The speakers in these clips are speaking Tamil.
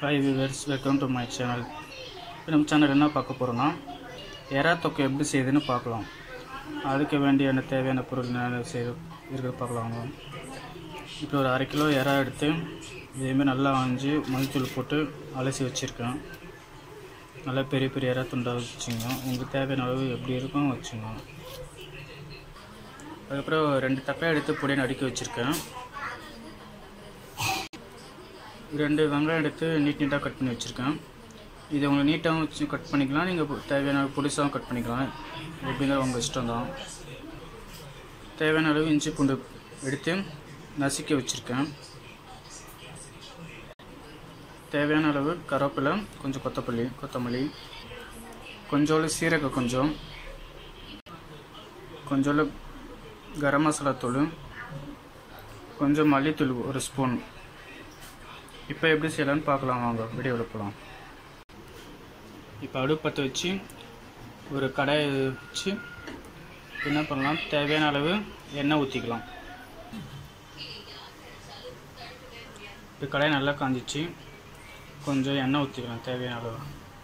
Hi viewers welcome to my channel இப்போ நம்ம சேனல் என்ன பார்க்க போகிறோன்னா எறா தொக்கு எப்படி செய்யுதுன்னு பார்க்கலாம் அதுக்கு வேண்டிய தேவையான பொருள் என்ன செய்ய இருக்கிறது பார்க்கலாம் வாங்க. இப்போ ஒரு அரை கிலோ எறா எடுத்து இதேமாரி நல்லா ஆஞ்சு மஞ்சள் போட்டு அலசி வச்சுருக்கேன் நல்லா பெரிய பெரிய எறா துண்டாக வச்சுங்க உங்களுக்கு தேவையான அளவு எப்படி இருக்கும் வச்சுங்க அதுக்கப்புறம் ரெண்டு தக்காளி எடுத்து பொடியை நறுக்கி வச்சுருக்கேன் ரெண்டு வெங்காயம் எடுத்து நீட் நீட்டாக கட் பண்ணி வச்சுருக்கேன் இது உங்களுக்கு நீட்டாகவும் வச்சு கட் பண்ணிக்கலாம் நீங்கள் தேவையான அளவு புதுசாகவும் கட் பண்ணிக்கலாம் எப்படின்னா உங்கள் இஷ்டம் தான் தேவையான அளவு இஞ்சி பூண்டு எடுத்து நசுக்கி வச்சுருக்கேன் தேவையான அளவு கருவேப்பிலை கொஞ்சம் கொத்தமல்லி கொத்தமல்லி கொஞ்சோண்டு சீரகம் கொஞ்சம் கொஞ்சோண்டு கரம் மசாலா தூள் கொஞ்சம் மல்லித்தூள் ஒரு ஸ்பூன் இப்போ எப்படி செய்யலாம்னு பார்க்கலாம் வாங்க வீடியோவில் போகலாம் இப்போ அடுப்பு பற்ற வச்சு ஒரு கடாயை வச்சு என்ன பண்ணலாம் தேவையான அளவு எண்ணெய் ஊற்றிக்கலாம் இப்போ கடாய் நல்லா காஞ்சிச்சு கொஞ்சம் எண்ணெய் ஊற்றிக்கலாம் தேவையான அளவு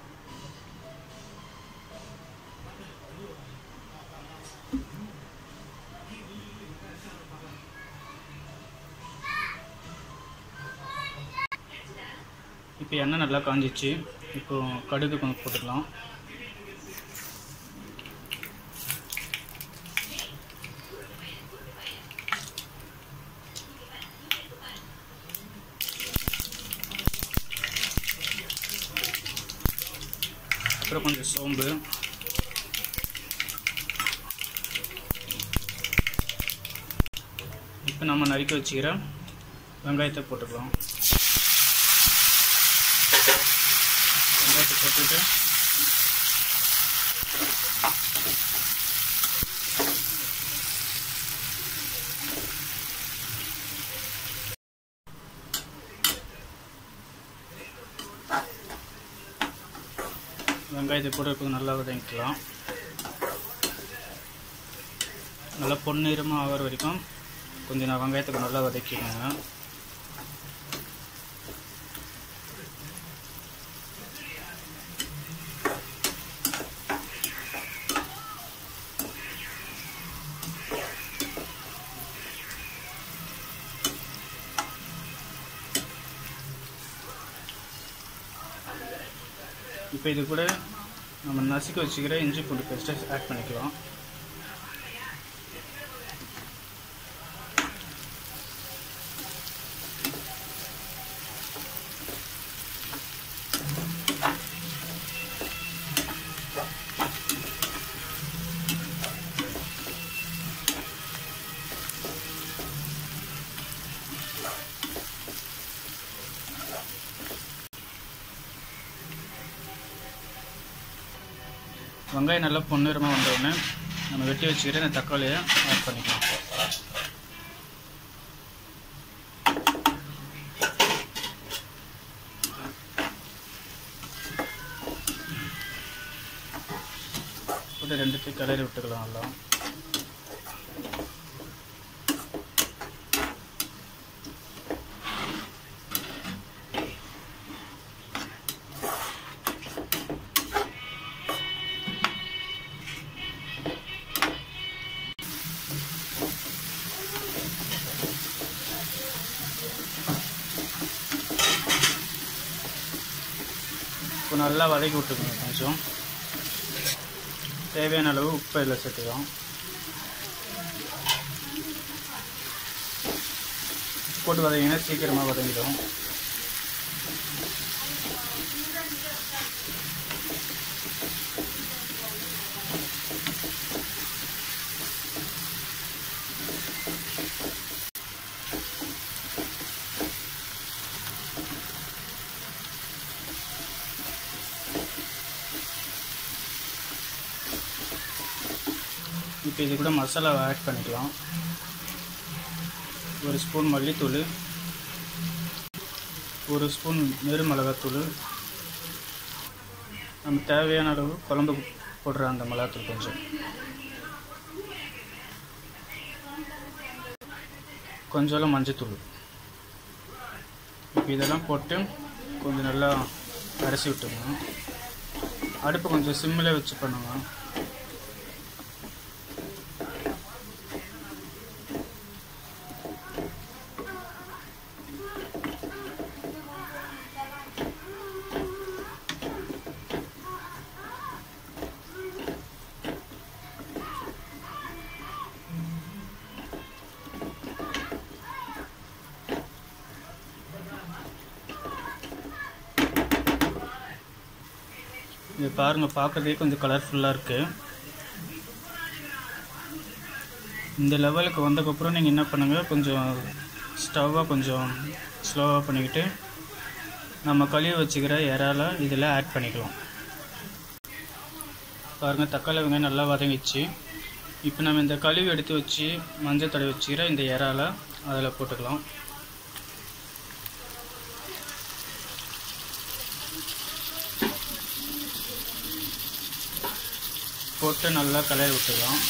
இப்போ எண்ணெய் நல்லா காஞ்சிச்சு இப்போ கடுகு கொஞ்சம் போட்டுக்கலாம் அப்புறம் கொஞ்சம் சோம்பு இப்போ நம்ம நறுக்கி வச்சுக்கிற வெங்காயத்தை போட்டுக்கலாம் வெங்காயத்தை போட்டுட்டு வெங்காயத்தை போட்டு கொஞ்சம் நல்லா வதங்கிக்கலாம் நல்லா பொன்னிறமாக ஆகிற வரைக்கும் கொஞ்சம் நான் வெங்காயத்துக்கு நல்லா வதக்கிக்கோங்க இப்போ இது கூட நம்ம நசுக்கி வச்சுக்கிற இஞ்சி பூண்டு பேஸ்ட்டை ஆட் பண்ணிக்கலாம் வெங்காயம் நல்லா பொன்னிறமாக வந்தவுடனே நம்ம வெட்டி வச்சுக்கிற இந்த தக்காளியை ஆட் பண்ணிக்கலாம் போட்டு ரெண்டுத்தையும் கிளறி விட்டுக்கலாம் நல்லா இப்போ நல்லா வதக்கி விட்டுக்கணும் கொஞ்சம் தேவையான அளவு உப்பு இதில் சேர்த்துக்கலாம் போட்டு வதங்கினா சீக்கிரமாக வதங்கிடும் இப்போ இது கூட மசாலாவை ஆட் பண்ணிக்கலாம் ஒரு ஸ்பூன் மல்லித்தூள் ஒரு ஸ்பூன் நெரு மிளகாத்தூள் நம்ம தேவையான அளவு குழம்பு போடுற அந்த மிளகாத்தூள் கொஞ்சம் கொஞ்சம் மஞ்சத்தூள் இப்போ இதெல்லாம் போட்டு கொஞ்சம் நல்லா அரைச்சி விட்டுருங்க அடுப்பு கொஞ்சம் சிம்மில் வச்சு பண்ணுங்க இது பாருங்கள் பார்க்கறதே கொஞ்சம் கலர்ஃபுல்லாக இருக்குது இந்த லெவலுக்கு வந்ததுக்கப்புறம் நீங்கள் என்ன பண்ணுங்கள் கொஞ்சம் ஸ்டவ்வை கொஞ்சம் ஸ்லோவாக பண்ணிக்கிட்டு நம்ம கழுவி வச்சுக்கிற இறால இதில் ஆட் பண்ணிக்கலாம் பாருங்கள் தக்காளி வெங்காயம் நல்லா வதங்கிச்சு இப்போ நம்ம இந்த கழுவி எடுத்து வச்சு மஞ்சள் தடவி வச்சுக்கிற இந்த இறால அதில் போட்டுக்கலாம் போட்டு நல்லா கலரி விட்டுக்கலாம்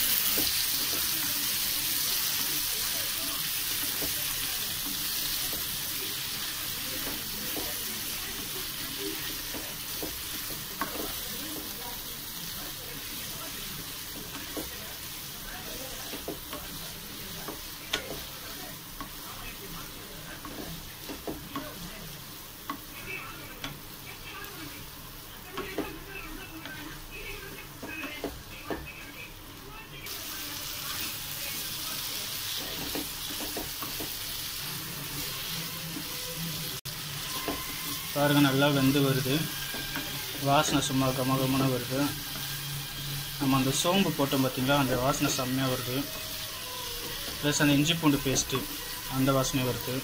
பாருங்க நல்லா வெந்து வருது வாசனை சும்மா கமகமான வருது நம்ம அந்த சோம்பு போட்டோம் பார்த்தீங்களா அந்த வாசனை செம்மையாக வருது ப்ளஸ் அந்த இஞ்சி பூண்டு பேஸ்ட்டு அந்த வாசனை வருது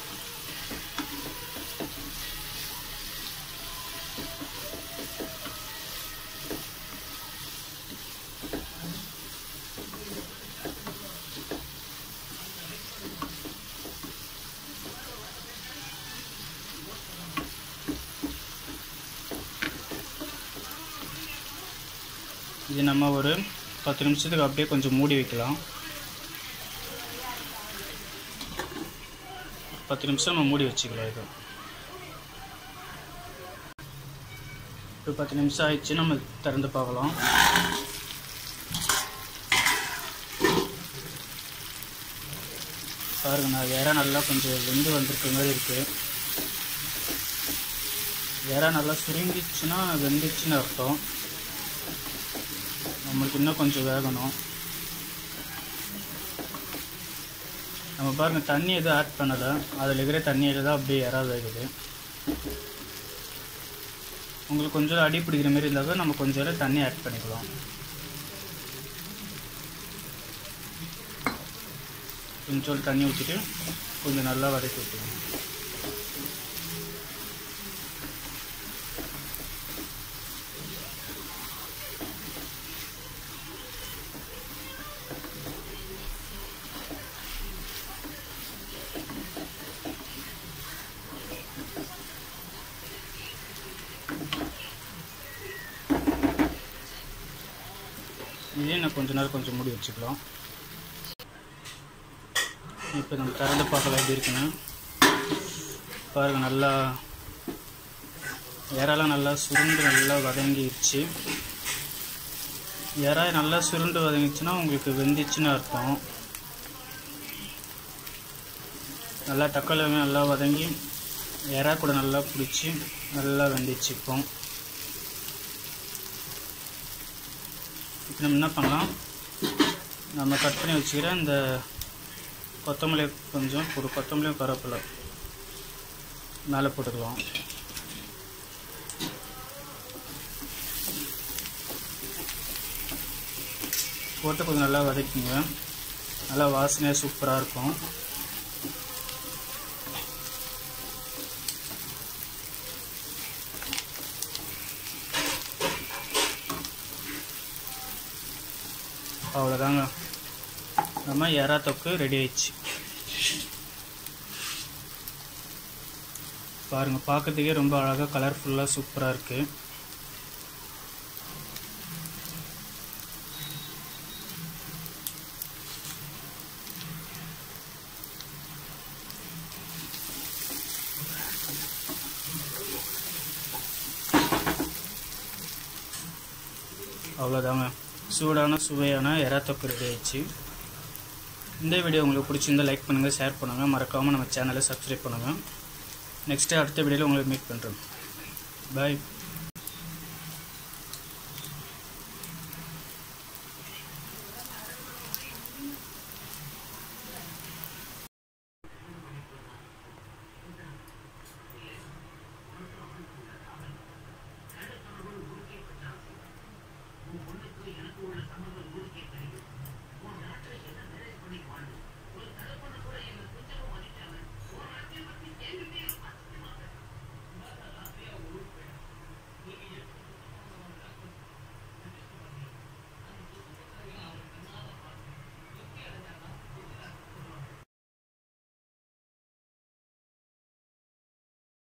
இது நம்ம ஒரு பத்து நிமிஷத்துக்கு அப்படியே கொஞ்சம் மூடி வைக்கலாம் பத்து நிமிஷம் நம்ம மூடி வச்சுக்கலாம் இது இப்போ பத்து நிமிஷம் ஆயிடுச்சு நம்ம திறந்து பார்க்கலாம் பாருங்க நான் வேற நல்லா கொஞ்சம் வெந்து வந்திருக்க மாதிரி இருக்குது வேற நல்லா சுருங்கிச்சுன்னா வெந்துச்சுன்னு அர்த்தம் நம்மளுக்கு இன்னும் கொஞ்சம் வேகணும் நம்ம பாருங்க தண்ணி எதுவும் ஆட் பண்ணலை அதில் இருக்கிற தண்ணியில் தான் அப்படியே இறா வேகுது உங்களுக்கு கொஞ்சம் அடி பிடிக்கிற மாதிரி இருந்தாக்க நம்ம கொஞ்சம் தண்ணி ஆட் பண்ணிக்கலாம் கொஞ்சம் தண்ணி ஊற்றிட்டு கொஞ்சம் நல்லா வதக்கி விட்டுருங்க இதே நான் கொஞ்ச நேரம் கொஞ்சம் மூடி வச்சுக்கலாம் இப்போ நம்ம திறந்து பார்க்கலாம் எப்படி இருக்குன்னு பாருங்கள் நல்லா இறாலாம் நல்லா சுருண்டு நல்லா வதங்கிடுச்சு இறா நல்லா சுருண்டு வதங்கிச்சுன்னா உங்களுக்கு வெந்துச்சுன்னு அர்த்தம் நல்லா தக்காளி வெங்காயம் நல்லா வதங்கி இறா கூட நல்லா பிடிச்சி நல்லா வெந்துச்சு இப்போ இப்போ நம்ம என்ன பண்ணலாம் நம்ம கட் பண்ணி வச்சுக்கிற இந்த கொத்தமல்லி கொஞ்சம் ஒரு கொத்தமல்லியும் கருவேப்பிலை மேலே போட்டுக்கலாம் போட்டு கொஞ்சம் நல்லா வதக்கிங்க நல்லா வாசனையாக சூப்பராக இருக்கும் அவ்வளோதாங்க நம்ம எறா தொக்கு ரெடி ஆயிடுச்சு பாருங்கள் பார்க்கறதுக்கே ரொம்ப அழகாக கலர்ஃபுல்லாக சூப்பராக இருக்குது அவ்வளோதாங்க சூடான சுவையான எறா தொக்கு ரெடி ஆயிடுச்சு இந்த வீடியோ உங்களுக்கு பிடிச்சிருந்தா லைக் பண்ணுங்கள் ஷேர் பண்ணுங்கள் மறக்காமல் நம்ம சேனலை சப்ஸ்கிரைப் பண்ணுங்கள் நெக்ஸ்ட்டு அடுத்த வீடியோவில் உங்களை மீட் பண்ணுறோம் பாய்